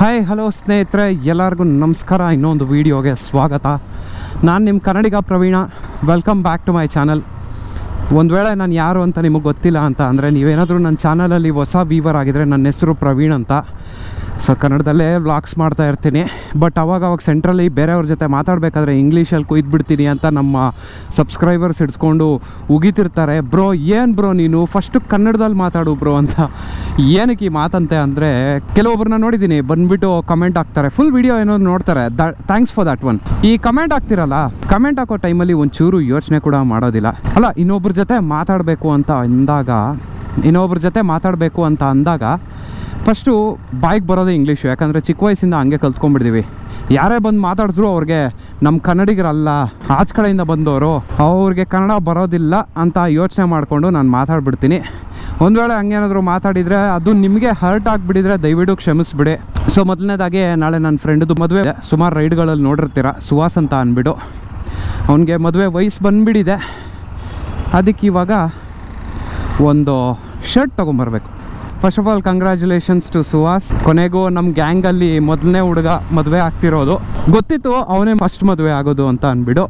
hi hello ಸ್ನೇಹಿತರೆ ಎಲ್ಲರಿಗೂ ನಮಸ್ಕಾರ ಇನ್ನೊಂದು ವೀಡಿಯೋಗೆ ಸ್ವಾಗತ ನಾನು ನಿಮ್ಮ Kannadiga Praveen welcome back to my channel ಒಂದು ವೇಳೆ ನಾನು ಯಾರು ಅಂತ ನಿಮಗೆ ಗೊತ್ತಿಲ್ಲ ಅಂತ ಅಂದರೆ ನೀವೇನಾದರೂ ನನ್ನ ಚಾನಲಲ್ಲಿ ಹೊಸ ವೀವರ್ ಆಗಿದ್ರೆ ನನ್ನ ಹೆಸರು ಪ್ರವೀಣ್ ಅಂತ ಸೊ ಕನ್ನಡದಲ್ಲೇ ವ್ಲಾಗ್ಸ್ ಮಾಡ್ತಾ ಇರ್ತೀನಿ ಬಟ್ ಅವಾಗ ಅವಾಗ ಸೆಂಟ್ರಲ್ಲಿ ಬೇರೆಯವ್ರ ಜೊತೆ ಮಾತಾಡಬೇಕಾದ್ರೆ ಇಂಗ್ಲೀಷಲ್ಲಿ ಕುಯ್ದುಬಿಡ್ತೀನಿ ಅಂತ ನಮ್ಮ ಸಬ್ಸ್ಕ್ರೈಬರ್ಸ್ ಹಿಡ್ಸ್ಕೊಂಡು ಉಗಿತಿರ್ತಾರೆ ಬ್ರೋ ಏನು ಬ್ರೋ ನೀನು ಫಸ್ಟು ಕನ್ನಡದಲ್ಲಿ ಮಾತಾಡು ಬ್ರೋ ಅಂತ ಏನಕ್ಕೆ ಈ ಮಾತಂತೆ ಅಂದರೆ ಕೆಲವೊಬ್ಬರನ್ನ ನೋಡಿದ್ದೀನಿ ಬಂದ್ಬಿಟ್ಟು ಕಮೆಂಟ್ ಹಾಕ್ತಾರೆ ಫುಲ್ ವಿಡಿಯೋ ಏನೋ ನೋಡ್ತಾರೆ ಥ್ಯಾಂಕ್ಸ್ ಫಾರ್ ದಟ್ ಒನ್ ಈ ಕಮೆಂಟ್ ಹಾಕ್ತಿರಲ್ಲ ಕಮೆಂಟ್ ಹಾಕೋ ಟೈಮಲ್ಲಿ ಒಂಚೂರು ಯೋಚನೆ ಕೂಡ ಮಾಡೋದಿಲ್ಲ ಅಲ್ಲ ಇನ್ನೊಬ್ರ ಜೊತೆ ಮಾತಾಡಬೇಕು ಅಂತ ಅಂದಾಗ ಇನ್ನೊಬ್ರ ಜೊತೆ ಮಾತಾಡಬೇಕು ಅಂತ ಅಂದಾಗ ಫಸ್ಟು ಬಾಯ್ಗೆ ಬರೋದೇ ಇಂಗ್ಲೀಷು ಯಾಕಂದರೆ ಚಿಕ್ಕ ವಯಸ್ಸಿಂದ ಹಂಗೆ ಕಲ್ತ್ಕೊಂಡ್ಬಿಡ್ತೀವಿ ಯಾರೇ ಬಂದು ಮಾತಾಡಿದ್ರು ಅವ್ರಿಗೆ ನಮ್ಮ ಕನ್ನಡಿಗರಲ್ಲ ಆಚ ಕಡೆಯಿಂದ ಬಂದವರು ಅವ್ರಿಗೆ ಕನ್ನಡ ಬರೋದಿಲ್ಲ ಅಂತ ಯೋಚನೆ ಮಾಡಿಕೊಂಡು ನಾನು ಮಾತಾಡ್ಬಿಡ್ತೀನಿ ಒಂದು ವೇಳೆ ಹಂಗೇನಾದರೂ ಮಾತಾಡಿದರೆ ಅದು ನಿಮಗೆ ಹರ್ಟ್ ಆಗಿಬಿಟ್ಟಿದ್ರೆ ದಯವಿಟ್ಟು ಕ್ಷಮಿಸ್ಬಿಡಿ ಸೊ ಮೊದಲನೇದಾಗಿ ನಾಳೆ ನನ್ನ ಫ್ರೆಂಡ್ದು ಮದುವೆ ಸುಮಾರು ರೈಡ್ಗಳಲ್ಲಿ ನೋಡಿರ್ತೀರ ಸುಹಾಸ್ ಅಂತ ಅಂದ್ಬಿಟ್ಟು ಅವನಿಗೆ ಮದುವೆ ವಯಸ್ಸು ಬಂದುಬಿಟ್ಟಿದೆ ಅದಕ್ಕೆ ಇವಾಗ ಒಂದು ಶರ್ಟ್ ತೊಗೊಂಬರ್ಬೇಕು first of all congratulations to Suhas ಕೊನೆಗೂ ನಮ್ಮ ಗ್ಯಾಂಗಲ್ಲಿ ಮೊದಲನೇ ಹುಡುಗ ಮದುವೆ ಆಗ್ತಿರೋದು ಗೊತ್ತಿತ್ತು ಅವನೇ ಫಸ್ಟ್ ಮದುವೆ ಆಗೋದು ಅಂತ ಅಂದ್ಬಿಡು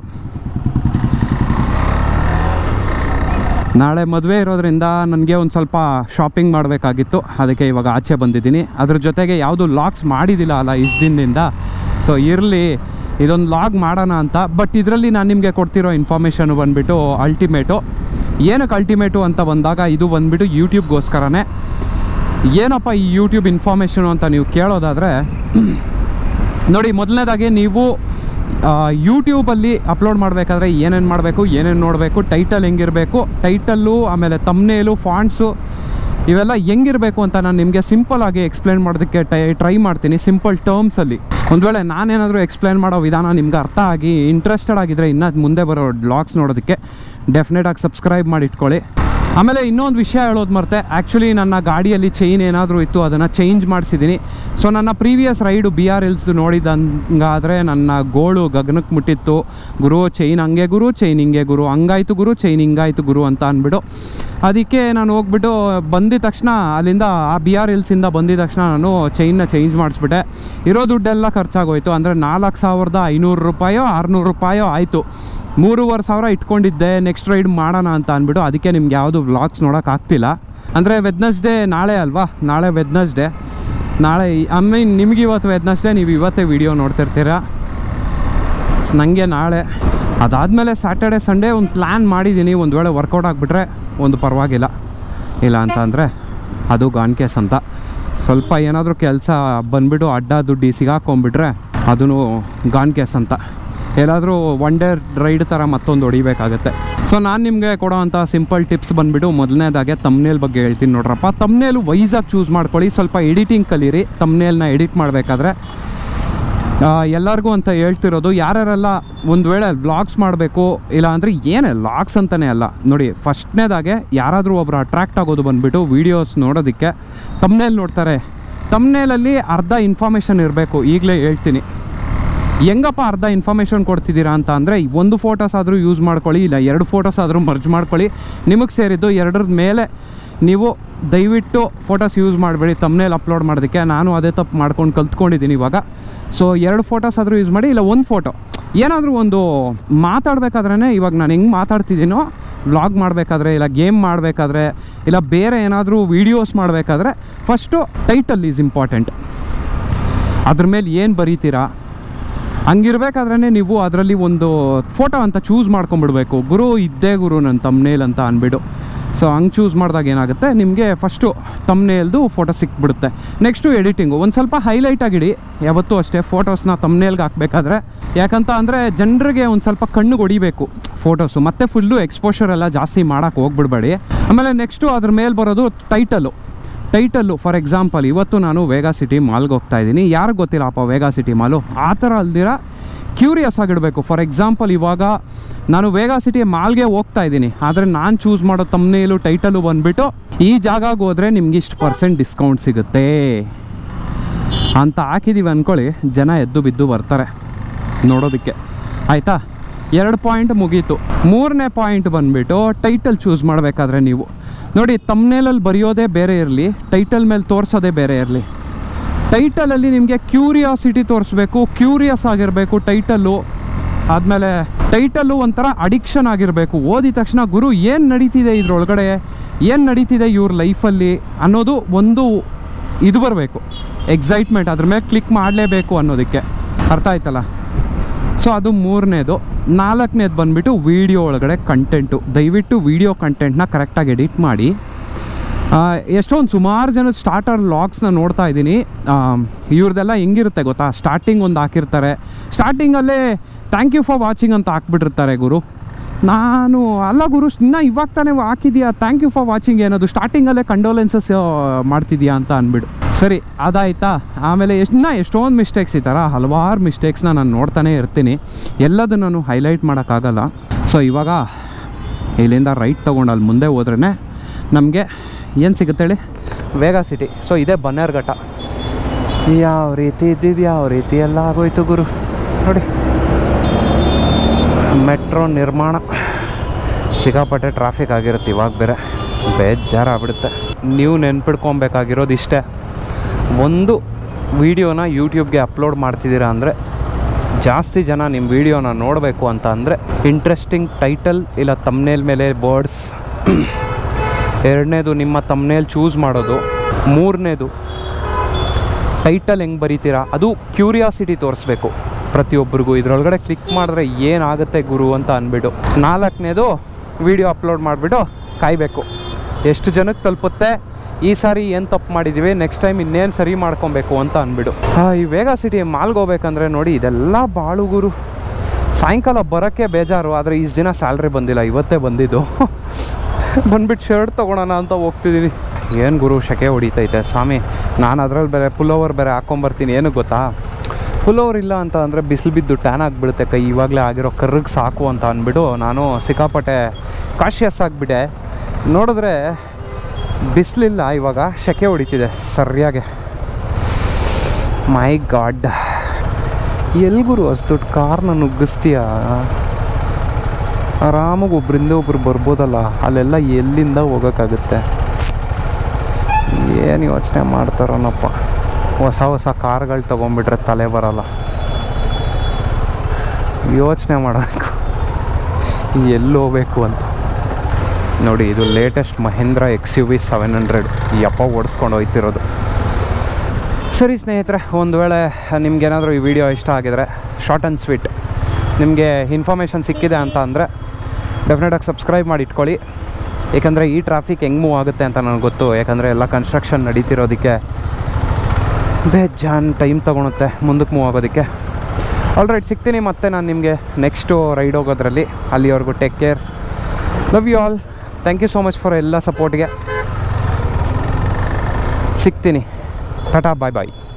ನಾಳೆ ಮದುವೆ ಇರೋದ್ರಿಂದ ನನಗೆ ಒಂದು ಸ್ವಲ್ಪ ಶಾಪಿಂಗ್ ಮಾಡಬೇಕಾಗಿತ್ತು ಅದಕ್ಕೆ ಇವಾಗ ಆಚೆ ಬಂದಿದ್ದೀನಿ ಅದ್ರ ಜೊತೆಗೆ ಯಾವುದು ಲಾಗ್ಸ್ ಮಾಡಿದ್ದಿಲ್ಲ ಅಲ್ಲ ಇಷ್ಟು ದಿನದಿಂದ ಸೊ ಇರಲಿ ಇದೊಂದು ಲಾಗ್ ಮಾಡೋಣ ಅಂತ ಬಟ್ ಇದರಲ್ಲಿ ನಾನು ನಿಮಗೆ ಕೊಡ್ತಿರೋ ಇನ್ಫಾರ್ಮೇಷನ್ ಬಂದುಬಿಟ್ಟು ಅಲ್ಟಿಮೇಟು ಏನಕ್ಕೆ ಅಲ್ಟಿಮೇಟು ಅಂತ ಬಂದಾಗ ಇದು ಬಂದುಬಿಟ್ಟು ಯೂಟ್ಯೂಬ್ಗೋಸ್ಕರನೇ ಏನಪ್ಪ ಈ ಯೂಟ್ಯೂಬ್ ಇನ್ಫಾರ್ಮೇಷನು ಅಂತ ನೀವು ಕೇಳೋದಾದರೆ ನೋಡಿ ಮೊದಲನೇದಾಗಿ ನೀವು ಯೂಟ್ಯೂಬಲ್ಲಿ ಅಪ್ಲೋಡ್ ಮಾಡಬೇಕಾದ್ರೆ ಏನೇನು ಮಾಡಬೇಕು ಏನೇನು ನೋಡಬೇಕು ಟೈಟಲ್ ಹೆಂಗಿರಬೇಕು ಟೈಟಲ್ಲು ಆಮೇಲೆ ತಮ್ನೇಲು ಫಾಂಟ್ಸು ಇವೆಲ್ಲ ಹೆಂಗಿರಬೇಕು ಅಂತ ನಾನು ನಿಮಗೆ ಸಿಂಪಲ್ ಆಗಿ ಎಕ್ಸ್ಪ್ಲೇನ್ ಮಾಡೋದಕ್ಕೆ ಟೈ ಟ್ರೈ ಮಾಡ್ತೀನಿ ಸಿಂಪಲ್ ಟರ್ಮ್ಸಲ್ಲಿ ಒಂದು ವೇಳೆ ನಾನೇನಾದರೂ ಎಕ್ಸ್ಪ್ಲೇನ್ ಮಾಡೋ ವಿಧಾನ ನಿಮ್ಗೆ ಅರ್ಥ ಆಗಿ ಇಂಟ್ರೆಸ್ಟೆಡ್ ಆಗಿದ್ದರೆ ಇನ್ನು ಮುಂದೆ ಬರೋ ಬ್ಲಾಗ್ಸ್ ನೋಡೋದಕ್ಕೆ ಡೆಫಿನೆಟಾಗಿ ಸಬ್ಸ್ಕ್ರೈಬ್ ಮಾಡಿ ಇಟ್ಕೊಳ್ಳಿ ಆಮೇಲೆ ಇನ್ನೊಂದು ವಿಷಯ ಹೇಳೋದು ಮರ್ತೆ ಆ್ಯಕ್ಚುಲಿ ನನ್ನ ಗಾಡಿಯಲ್ಲಿ ಚೈನ್ ಏನಾದರೂ ಇತ್ತು ಅದನ್ನು ಚೇಂಜ್ ಮಾಡಿಸಿದ್ದೀನಿ ಸೊ ನನ್ನ previous ride be or else ನೋಡಿದಂಗಾದರೆ ನನ್ನ ಗೋಳು ಗಗನಕ್ಕೆ ಮುಟ್ಟಿತ್ತು ಗುರು ಚೈನ್ ಹಂಗೆ ಗುರು ಚೈನ್ ಹಿಂಗೆ ಗುರು ಹಂಗಾಯ್ತು ಗುರು ಚೈನ್ ಹಿಂಗಾಯ್ತು ಗುರು ಅಂತ ಅಂದ್ಬಿಟ್ಟು ಅದಕ್ಕೆ ನಾನು ಹೋಗ್ಬಿಟ್ಟು ಬಂದಿದ ತಕ್ಷಣ ಅಲ್ಲಿಂದ ಆ ಬಿ ಆರ್ ಎಲ್ಸಿಂದ ಬಂದಿದ ತಕ್ಷಣ ನಾನು ಚೈನ್ನ ಚೇಂಜ್ ಮಾಡಿಸ್ಬಿಟ್ಟೆ ಇರೋ ದುಡ್ಡೆಲ್ಲ ಖರ್ಚಾಗೋಯ್ತು ಅಂದರೆ ನಾಲ್ಕು ಸಾವಿರದ ಐನೂರು ರೂಪಾಯೋ ಆರುನೂರು ರೂಪಾಯೋ ಆಯಿತು ಮೂರುವರೆ ಸಾವಿರ ಇಟ್ಕೊಂಡಿದ್ದೆ ನೆಕ್ಸ್ಟ್ ರೈಡ್ ಮಾಡೋಣ ಅಂತ ಅಂದ್ಬಿಟ್ಟು ಅದಕ್ಕೆ ನಿಮ್ಗೆ ಯಾವುದು ವ್ಲಾಗ್ಸ್ ನೋಡೋಕ್ಕಾಗ್ತಿಲ್ಲ ಅಂದರೆ ವೆದ್ನಸ್ಡೇ ನಾಳೆ ಅಲ್ವಾ ನಾಳೆ ವೆದ್ನಸ್ಡೇ ನಾಳೆ ಐ ಮೀನ್ ನಿಮ್ಗೆ ಇವತ್ತು ವೆದ್ನಸ್ಡೇ ನೀವು ಇವತ್ತೇ ವಿಡಿಯೋ ನೋಡ್ತಿರ್ತೀರ ನನಗೆ ನಾಳೆ ಅದಾದಮೇಲೆ ಸ್ಯಾಟರ್ಡೆ ಸಂಡೇ ಒಂದು ಪ್ಲ್ಯಾನ್ ಮಾಡಿದ್ದೀನಿ ಒಂದು ವೇಳೆ ವರ್ಕೌಟ್ ಆಗಿಬಿಟ್ರೆ ಒಂದು ಪರವಾಗಿಲ್ಲ ಇಲ್ಲ ಅಂತ ಅಂದರೆ ಅದು ಗಾನ್ ಕೇಸ್ ಅಂತ ಸ್ವಲ್ಪ ಏನಾದರೂ ಕೆಲಸ ಬಂದುಬಿಟ್ಟು ಅಡ್ಡ ದುಡ್ಡು ಸಿಗಾಕೊಂಬಿಟ್ರೆ ಅದೂ ಗಾನ್ ಕೇಸ್ ಅಂತ ಎಲ್ಲಾದರೂ ಒನ್ ಡೇ ರೈಡ್ ಥರ ಮತ್ತೊಂದು ಹೊಡಿಬೇಕಾಗತ್ತೆ ಸೊ ನಾನು ನಿಮಗೆ ಕೊಡೋವಂಥ ಸಿಂಪಲ್ ಟಿಪ್ಸ್ ಬಂದುಬಿಟ್ಟು ಮೊದಲನೇದಾಗೆ ತಮ್ನೇಲ್ ಬಗ್ಗೆ ಹೇಳ್ತೀನಿ ನೋಡ್ರಪ್ಪ ತಮ್ನೇಲು ವೈಸಾಗಿ ಚೂಸ್ ಮಾಡ್ಕೊಳ್ಳಿ ಸ್ವಲ್ಪ ಎಡಿಟಿಂಗ್ ಕಲೀರಿ ತಮ್ನೇಲ್ನ ಎಡಿಟ್ ಮಾಡಬೇಕಾದ್ರೆ ಎಲ್ಲರಿಗೂ ಅಂತ ಹೇಳ್ತಿರೋದು ಯಾರ್ಯಾರೆಲ್ಲ ಒಂದು ವೇಳೆ ವ್ಲಾಗ್ಸ್ ಮಾಡಬೇಕು ಇಲ್ಲ ಅಂದರೆ ಏನೇ ವ್ಲಾಗ್ಸ್ ಅಂತಲೇ ಅಲ್ಲ ನೋಡಿ ಫಸ್ಟ್ನೇದಾಗೆ ಯಾರಾದರೂ ಒಬ್ಬರು ಅಟ್ರ್ಯಾಕ್ಟ್ ಆಗೋದು ಬಂದುಬಿಟ್ಟು ವೀಡಿಯೋಸ್ ನೋಡೋದಕ್ಕೆ ತಮ್ನೇಲ್ ನೋಡ್ತಾರೆ ತಮ್ನೇಲಲ್ಲಿ ಅರ್ಧ ಇನ್ಫಾರ್ಮೇಷನ್ ಇರಬೇಕು ಈಗಲೇ ಹೇಳ್ತೀನಿ ಹೆಂಗಪ್ಪ ಅರ್ಧ ಇನ್ಫಾರ್ಮೇಷನ್ ಕೊಡ್ತಿದ್ದೀರಾ ಅಂತ ಅಂದರೆ ಒಂದು ಫೋಟೋಸ್ ಆದರೂ ಯೂಸ್ ಮಾಡ್ಕೊಳ್ಳಿ ಇಲ್ಲ ಎರಡು ಫೋಟೋಸ್ ಆದರೂ ಮರ್ಜ್ ಮಾಡ್ಕೊಳ್ಳಿ ನಿಮಗೆ ಸೇರಿದ್ದು ಎರಡರ ಮೇಲೆ ನೀವು ದಯವಿಟ್ಟು ಫೋಟೋಸ್ ಯೂಸ್ ಮಾಡಬೇಡಿ ತಮ್ಮನೇಲಿ ಅಪ್ಲೋಡ್ ಮಾಡೋದಕ್ಕೆ ನಾನು ಅದೇ ತಪ್ಪು ಮಾಡ್ಕೊಂಡು ಕಲ್ತ್ಕೊಂಡಿದ್ದೀನಿ ಇವಾಗ ಸೊ ಎರಡು ಫೋಟೋಸ್ ಆದರೂ ಯೂಸ್ ಮಾಡಿ ಇಲ್ಲ ಒಂದು ಫೋಟೋ ಏನಾದರೂ ಒಂದು ಮಾತಾಡಬೇಕಾದ್ರೇ ಇವಾಗ ನಾನು ಹೆಂಗೆ ಮಾತಾಡ್ತಿದ್ದೀನೋ ವ್ಲಾಗ್ ಮಾಡಬೇಕಾದ್ರೆ ಇಲ್ಲ ಗೇಮ್ ಮಾಡಬೇಕಾದ್ರೆ ಇಲ್ಲ ಬೇರೆ ಏನಾದರೂ ವೀಡಿಯೋಸ್ ಮಾಡಬೇಕಾದ್ರೆ ಫಸ್ಟು ಟೈಟಲ್ ಈಸ್ ಇಂಪಾರ್ಟೆಂಟ್ ಅದ್ರ ಮೇಲೆ ಏನು ಬರೀತೀರಾ ಹಂಗಿರ್ಬೇಕಾದ್ರೇ ನೀವು ಅದರಲ್ಲಿ ಒಂದು ಫೋಟೋ ಅಂತ ಚೂಸ್ ಮಾಡ್ಕೊಂಬಿಡ್ಬೇಕು ಗುರು ಇದ್ದೇ ಗುರು ನನ್ನ ತಮ್ನೇಲ್ ಅಂತ ಅಂದ್ಬಿಟ್ಟು ಸೊ ಹಂಗೆ ಚೂಸ್ ಮಾಡಿದಾಗ ಏನಾಗುತ್ತೆ ನಿಮಗೆ ಫಸ್ಟು ತಮ್ನೇಲ್ದು ಫೋಟೋ ಸಿಕ್ಬಿಡುತ್ತೆ ನೆಕ್ಸ್ಟು ಎಡಿಟಿಂಗು ಒಂದು ಸ್ವಲ್ಪ ಹೈಲೈಟ್ ಆಗಿಡಿ ಯಾವತ್ತೂ ಅಷ್ಟೇ ಫೋಟೋಸ್ನ ತಮ್ನೇಲ್ಗೆ ಹಾಕಬೇಕಾದ್ರೆ ಯಾಕಂತ ಅಂದರೆ ಜನರಿಗೆ ಒಂದು ಸ್ವಲ್ಪ ಕಣ್ಣಿಗೆ ಹೊಡಿಬೇಕು ಫೋಟೋಸು ಮತ್ತು ಫುಲ್ಲು ಎಕ್ಸ್ಪೋಷರ್ ಎಲ್ಲ ಜಾಸ್ತಿ ಮಾಡೋಕ್ಕೆ ಹೋಗ್ಬಿಡ್ಬೇಡಿ ಆಮೇಲೆ ನೆಕ್ಸ್ಟು ಅದ್ರ ಮೇಲೆ ಬರೋದು ಟೈಟಲು ಟೈಟಲ್ಲು ಫಾರ್ ಎಕ್ಸಾಂಪಲ್ ಇವತ್ತು ನಾನು ವೇಗಾ ಸಿಟಿ ಮಾಲ್ಗೆ ಹೋಗ್ತಾ ಇದ್ದೀನಿ ಯಾರಿಗೆ ಗೊತ್ತಿಲ್ಲಪ್ಪ ವೇಗಾ ಸಿಟಿ ಮಾಲು ಆ ಥರ ಅಲ್ದಿರ ಕ್ಯೂರಿಯಸ್ ಆಗಿಡಬೇಕು ಫಾರ್ ಎಕ್ಸಾಂಪಲ್ ಇವಾಗ ನಾನು ವೇಗಾ ಸಿಟಿ ಮಾಲ್ಗೆ ಹೋಗ್ತಾ ಇದ್ದೀನಿ ಆದರೆ ನಾನು ಚೂಸ್ ಮಾಡೋ ತಮ್ಮನೇಲು ಟೈಟಲು ಬಂದುಬಿಟ್ಟು ಈ ಜಾಗಕ್ಕೆ ಹೋದರೆ ನಿಮ್ಗೆ ಇಷ್ಟು ಪರ್ಸೆಂಟ್ ಡಿಸ್ಕೌಂಟ್ ಸಿಗುತ್ತೆ ಅಂತ ಹಾಕಿದ್ದೀವಿ ಅಂದ್ಕೊಳ್ಳಿ ಜನ ಎದ್ದು ಬಿದ್ದು ಬರ್ತಾರೆ ನೋಡೋದಕ್ಕೆ ಆಯಿತಾ ಎರಡು ಪಾಯಿಂಟ್ ಮುಗೀತು ಮೂರನೇ ಪಾಯಿಂಟ್ ಬಂದುಬಿಟ್ಟು ಟೈಟಲ್ ಚೂಸ್ ಮಾಡಬೇಕಾದ್ರೆ ನೀವು ನೋಡಿ ತಮ್ನೇಲಲ್ಲಿ ಬರೆಯೋದೇ ಬೇರೆ ಇರಲಿ ಟೈಟಲ್ ಮೇಲೆ ತೋರಿಸೋದೇ ಬೇರೆ ಇರಲಿ ಟೈಟಲಲ್ಲಿ ನಿಮಗೆ ಕ್ಯೂರಿಯಾಸಿಟಿ ತೋರಿಸ್ಬೇಕು ಕ್ಯೂರಿಯಸ್ ಆಗಿರಬೇಕು ಟೈಟಲ್ಲು ಆದಮೇಲೆ ಟೈಟಲ್ಲು ಒಂಥರ ಅಡಿಕ್ಷನ್ ಆಗಿರಬೇಕು ಓದಿದ ತಕ್ಷಣ ಗುರು ಏನು ನಡೀತಿದೆ ಇದ್ರೊಳಗಡೆ ಏನು ನಡೀತಿದೆ ಇವ್ರ ಲೈಫಲ್ಲಿ ಅನ್ನೋದು ಒಂದು ಇದು ಬರಬೇಕು ಎಕ್ಸೈಟ್ಮೆಂಟ್ ಅದ್ರ ಮೇಲೆ ಕ್ಲಿಕ್ ಮಾಡಲೇಬೇಕು ಅನ್ನೋದಕ್ಕೆ ಅರ್ಥ ಆಯ್ತಲ್ಲ ಸೊ ಅದು ಮೂರನೇದು ನಾಲ್ಕನೇದು ಬಂದುಬಿಟ್ಟು ವೀಡಿಯೋ ಒಳಗಡೆ ಕಂಟೆಂಟು ದಯವಿಟ್ಟು ವೀಡಿಯೋ ಕಂಟೆಂಟ್ನ ಕರೆಕ್ಟಾಗಿ ಎಡಿಟ್ ಮಾಡಿ ಆ, ಎಷ್ಟೊಂದು ಸುಮಾರು ಜನದ ಸ್ಟಾರ್ಟರ್ ಲಾಗ್ಸ್ನ ನೋಡ್ತಾ ಇದ್ದೀನಿ ಇವ್ರದ್ದೆಲ್ಲ ಹೆಂಗಿರುತ್ತೆ ಗೊತ್ತಾ ಸ್ಟಾರ್ಟಿಂಗ್ ಒಂದು ಹಾಕಿರ್ತಾರೆ ಸ್ಟಾರ್ಟಿಂಗಲ್ಲೇ ಥ್ಯಾಂಕ್ ಯು ಫಾರ್ ವಾಚಿಂಗ್ ಅಂತ ಹಾಕ್ಬಿಟ್ಟಿರ್ತಾರೆ ಗುರು ನಾನು ಅಲ್ಲ ಗುರು ಇನ್ನ ಇವಾಗ ತಾನೇ ಹಾಕಿದ್ಯಾ ಥ್ಯಾಂಕ್ ಯು ಫಾರ್ ವಾಚಿಂಗ್ ಏನದು ಸ್ಟಾರ್ಟಿಂಗಲ್ಲೇ ಕಂಡೋಲೆನ್ಸಸ್ ಮಾಡ್ತಿದ್ಯಾ ಅಂತ ಅಂದ್ಬಿಡು ಸರಿ ಅದಾಯ್ತಾ ಆಮೇಲೆ ಎಷ್ಟು ಇನ್ನ ಎಷ್ಟೊಂದು ಮಿಸ್ಟೇಕ್ಸ್ ಈ ಥರ ಹಲವಾರು ಮಿಸ್ಟೇಕ್ಸ್ನ ನಾನು ನೋಡ್ತಾನೆ ಇರ್ತೀನಿ ಎಲ್ಲದನ್ನು ನಾನು ಹೈಲೈಟ್ ಮಾಡೋಕ್ಕಾಗಲ್ಲ ಸೊ ಇವಾಗ ಇಲ್ಲಿಂದ ರೈಟ್ ತೊಗೊಂಡು ಅಲ್ಲಿ ಮುಂದೆ ಹೋದ್ರೇ ನಮಗೆ ಏನು ಸಿಗುತ್ತೆ ಹೇಳಿ ವೇಗ ಸಿಟಿ ಸೊ ಇದೇ ಬನ್ನೇರ್ಘಟ್ಟ ಯಾವ ರೀತಿ ಇದ್ದಿದ್ದು ಯಾವ ರೀತಿ ಎಲ್ಲ ಆಗೋಯ್ತು ಗುರು ನೋಡಿ ಮೆಟ್ರೋ ನಿರ್ಮಾಣ ಸಿಕ್ಕಾಪಟ್ಟೆ ಟ್ರಾಫಿಕ್ ಆಗಿರುತ್ತೆ ಇವಾಗ ಬೇರೆ ಬೇಜಾರಾಗ್ಬಿಡುತ್ತೆ ನೀವು ನೆನ್ಪಿಡ್ಕೊಬೇಕಾಗಿರೋದು ಇಷ್ಟೇ ಒಂದು ವೀಡಿಯೋನ ಯೂಟ್ಯೂಬ್ಗೆ ಅಪ್ಲೋಡ್ ಮಾಡ್ತಿದ್ದೀರಾ ಅಂದರೆ ಜಾಸ್ತಿ ಜನ ನಿಮ್ಮ ವೀಡಿಯೋನ ನೋಡಬೇಕು ಅಂತ ಅಂದರೆ ಇಂಟ್ರೆಸ್ಟಿಂಗ್ ಟೈಟಲ್ ಇಲ್ಲ ತಮ್ನೇಲ್ ಮೇಲೆ ಬರ್ಡ್ಸ್ ಎರಡನೇದು ನಿಮ್ಮ ತಮ್ನೇಲ್ ಚೂಸ್ ಮಾಡೋದು ಮೂರನೇದು ಟೈಟಲ್ ಹೆಂಗೆ ಬರೀತೀರಾ ಅದು ಕ್ಯೂರಿಯಾಸಿಟಿ ತೋರಿಸ್ಬೇಕು ಪ್ರತಿಯೊಬ್ಬರಿಗೂ ಇದರೊಳಗಡೆ ಕ್ಲಿಕ್ ಮಾಡಿದ್ರೆ ಏನಾಗುತ್ತೆ ಗುರು ಅಂತ ಅಂದ್ಬಿಟ್ಟು ನಾಲ್ಕನೇದು ವಿಡಿಯೋ ಅಪ್ಲೋಡ್ ಮಾಡಿಬಿಟ್ಟು ಕಾಯಬೇಕು ಎಷ್ಟು ಜನಕ್ಕೆ ತಲುಪುತ್ತೆ ಈ ಸಾರಿ ಏನು ತಪ್ಪು ಮಾಡಿದ್ದೀವಿ ನೆಕ್ಸ್ಟ್ ಟೈಮ್ ಇನ್ನೇನು ಸರಿ ಮಾಡ್ಕೊಬೇಕು ಅಂತ ಅಂದ್ಬಿಟ್ಟು ಆ, ಈ ವೇಗ ಸಿಟಿ ಮಾಲ್ಗೆ ಹೋಗ್ಬೇಕಂದ್ರೆ ನೋಡಿ ಇದೆಲ್ಲ ಬಾಳು ಗುರು ಸಾಯಂಕಾಲ ಬರೋಕ್ಕೆ ಬೇಜಾರು ಆದರೆ ಇಷ್ಟು ದಿನ ಸ್ಯಾಲ್ರಿ ಬಂದಿಲ್ಲ ಇವತ್ತೇ ಬಂದಿದ್ದು ಬಂದ್ಬಿಟ್ಟು ಶರ್ಟ್ ತೊಗೊಳೋಣ ಅಂತ ಹೋಗ್ತಿದ್ದೀನಿ ಏನು ಗುರು ಶೆಕೆ ಹೊಡಿತೈತೆ ಸ್ವಾಮಿ ನಾನು ಅದ್ರಲ್ಲಿ ಬೇರೆ ಪುಲ್ಲೋವರ್ ಬೇರೆ ಹಾಕ್ಕೊಂಬರ್ತೀನಿ ಏನು ಗೊತ್ತಾ ಪುಲ್ಲೋವರ್ ಇಲ್ಲ ಅಂತ ಅಂದರೆ ಬಿಸಿಲು ಬಿದ್ದು ಟ್ಯಾನ್ ಆಗಿಬಿಡುತ್ತೆ ಕೈ ಇವಾಗಲೇ ಆಗಿರೋ ಕರ್ರಿಗೆ ಸಾಕು ಅಂತ ಅಂದ್ಬಿಟ್ಟು ನಾನು ಸಿಕ್ಕಾಪಟ್ಟೆ ಕಾಶಿಯಸ್ ಆಗಿಬಿಟ್ಟೆ ನೋಡಿದ್ರೆ ಬಿಸಿಲಿಲ್ಲ ಇವಾಗ ಶೆಕೆ ಹೊಡಿತಿದೆ ಸರಿಯಾಗಿ ಮೈ ಗಾಡ್ ಎಲ್ಲಿ ಗುರು ಅಷ್ಟು ದೊಡ್ಡ ಕಾರ್ನ ನುಗ್ಗಿಸ್ತೀಯಾ ಆರಾಮಾಗಿ ಒಬ್ರಿಂದ ಒಬ್ರು ಬರ್ಬೋದಲ್ಲ ಅಲ್ಲೆಲ್ಲ ಎಲ್ಲಿಂದ ಹೋಗೋಕ್ಕಾಗುತ್ತೆ ಏನು ಯೋಚನೆ ಮಾಡ್ತಾರೋನಪ್ಪ ಹೊಸ ಹೊಸ ಕಾರ್ಗಳು ತೊಗೊಂಬಿಟ್ರೆ ತಲೆ ಬರಲ್ಲ ಯೋಚನೆ ಮಾಡಬೇಕು ಎಲ್ಲಿ ಹೋಗ್ಬೇಕು ಅಂತ ನೋಡಿ ಇದು latest Mahindra X U V seven hundred ಯಪ್ಪ ಓಡಿಸ್ಕೊಂಡು ಹೋಯ್ತಿರೋದು ಸರಿ ಸ್ನೇಹಿತರೆ ಒಂದು ವೇಳೆ ನಿಮ್ಗೇನಾದರೂ ಈ ವಿಡಿಯೋ ಇಷ್ಟ ಆಗಿದರೆ ಶಾರ್ಟ್ ಆ್ಯಂಡ್ ಸ್ವೀಟ್ ನಿಮಗೆ ಇನ್ಫಾರ್ಮೇಷನ್ ಸಿಕ್ಕಿದೆ ಅಂತ ಅಂದರೆ ಡೆಫಿನೆಟಾಗಿ ಸಬ್ಸ್ಕ್ರೈಬ್ ಮಾಡಿ ಇಟ್ಕೊಳ್ಳಿ ಏಕೆಂದರೆ ಈ ಟ್ರಾಫಿಕ್ ಹೆಂಗೆ ಮೂವ್ ಆಗುತ್ತೆ ಅಂತ ನನಗೆ ಗೊತ್ತು ಯಾಕಂದರೆ ಎಲ್ಲ ಕನ್ಸ್ಟ್ರಕ್ಷನ್ ನಡೀತಿರೋದಕ್ಕೆ ಬೇಜಾನ್ ಟೈಮ್ ತೊಗೊಳುತ್ತೆ ಮುಂದಕ್ಕೆ ಮೂವ್ ಆಗೋದಕ್ಕೆ ಆಲ್ರೈಟ್ ಸಿಗ್ತೀನಿ ಮತ್ತೆ ನಾನು ನಿಮಗೆ ನೆಕ್ಸ್ಟು ರೈಡ್ ಹೋಗೋದ್ರಲ್ಲಿ ಅಲ್ಲಿವರೆಗೂ take care love you all thank you so much for ಎಲ್ಲ ಸಪೋರ್ಟ್ಗೆ ಸಿಗ್ತೀನಿ ಟಾಟಾ ಬಾಯ್ ಬಾಯ್